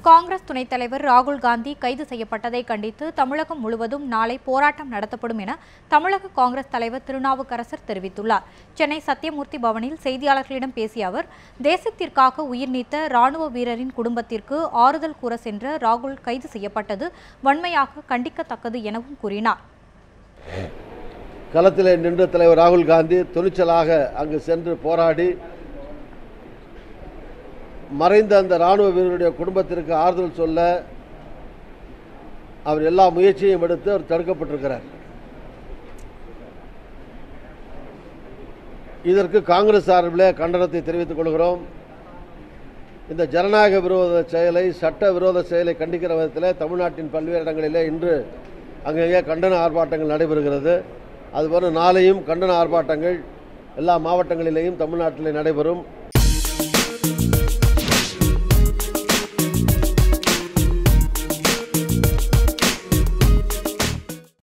காங்கிரஸ் துணைத் தலைவர் ராகுல் காந்தி கைது செய்யப்பட்டதை கண்டித்து தமிழகம் முழுவதும் நாளை போராட்டம் நடத்தப்படும் என தமிழக காங்கிரஸ் தலைவர் திருநாவுக்கரசர் தெரிவித்துள்ளார் சென்னை சத்தியமூர்த்தி பவனில் செய்தியாளர்களிடம் பேசிய அவர் தேசத்திற்காக உயிர் நீத்த ராணுவ வீரரின் குடும்பத்திற்கு ஆறுதல் கூற சென்ற ராகுல் கைது செய்யப்பட்டது வன்மையாக கண்டிக்கத்தக்கது எனவும் கூறினார் களத்திலே நின்ற தலைவர் ராகுல் காந்தி துணிச்சலாக அங்கு சென்று போராடி மறைந்த அந்த ராணுவ வீரருடைய குடும்பத்திற்கு ஆறுதல் சொல்ல அவர் எல்லா முயற்சியும் எடுத்து அவர் தடுக்கப்பட்டிருக்கிறார் இதற்கு காங்கிரஸ் சார்பில் கண்டனத்தை தெரிவித்துக் கொள்கிறோம் இந்த ஜனநாயக விரோத செயலை சட்ட விரோத செயலை கண்டிக்கிற விதத்தில் தமிழ்நாட்டின் பல்வேறு இடங்களிலே இன்று அங்கங்கே கண்டன ஆர்ப்பாட்டங்கள் நடைபெறுகிறது அதுபோல நாளையும் கண்டன ஆர்ப்பாட்டங்கள் எல்லா மாவட்டங்களிலேயும் தமிழ்நாட்டிலே நடைபெறும்